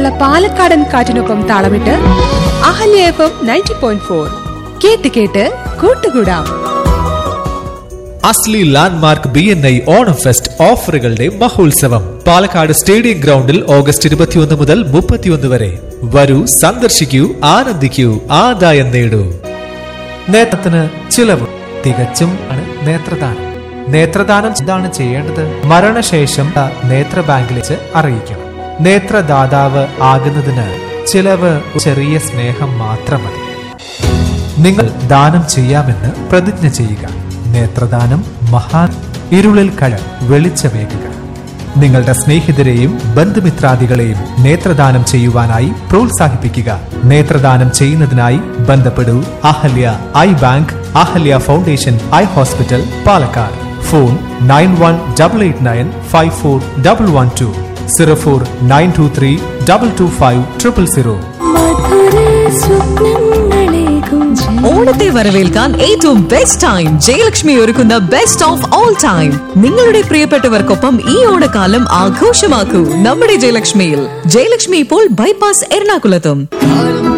ശീതള പാലക്കാടൻ കാറ്റിനൊപ്പം താളമിട്ട് Ahalya FM ninety point four ഫോർ കേട്ട് കേട്ട് കൂട്ടുകൂടാം അസ്ലി Landmark B N I Onam fest ഓഫറുകളുടെ മഹോത്സവം പാലക്കാട് സ്റ്റേഡിയം ഗ്രൗണ്ടിൽ ഓഗസ്റ്റ് ഇരുപത്തിയൊന്ന് മുതൽ മുപ്പത്തിയൊന്ന് വരെ വരൂ സന്ദർശിക്കൂ ആനന്ദിക്കൂ ആദായം നേടൂ നേത്രത്തിന് ചിലവ് തികച്ചും ആണ് നേത്രദാനം നേത്രദാനം എന്താണ് ചെയ്യേണ്ടത് മരണശേഷം നേത്ര ബാങ്കിലേക്ക് അറിയിക്കണം നേത്രദാതാവ് ആകുന്നതിന് ചിലവ് ചെറിയ സ്നേഹം മാത്രം മതി നിങ്ങൾ ദാനം ചെയ്യാമെന്ന് പ്രതിജ്ഞ ചെയ്യുക നേത്രദാനം മഹാ ഇരുളിൽ കഴ വെളിച്ചമേകുക നിങ്ങളുടെ സ്നേഹിതരെയും ബന്ധുമിത്രാദികളെയും നേത്രദാനം ചെയ്യുവാനായി പ്രോത്സാഹിപ്പിക്കുക നേത്രദാനം ചെയ്യുന്നതിനായി ബന്ധപ്പെടൂ Ahalya eye bank Ahalya foundation eye hospital Palakkad phone nine one double eight nine five four double one two zero four nine two three double two five triple zero ഓണത്തെ വരവേൽക്കാൻ ഏറ്റവും ബെസ്റ്റ് ടൈം ജയലക്ഷ്മി ഒരുക്കുന്ന ബെസ്റ്റ് ഓഫ് ഓൾ ടൈം നിങ്ങളുടെ പ്രിയപ്പെട്ടവർക്കൊപ്പം ഈ ഓണക്കാലം ആഘോഷമാക്കൂ നമ്മുടെ ജയലക്ഷ്മിയിൽ ജയലക്ഷ്മി ഇപ്പോൾ bypass എറണാകുളത്തും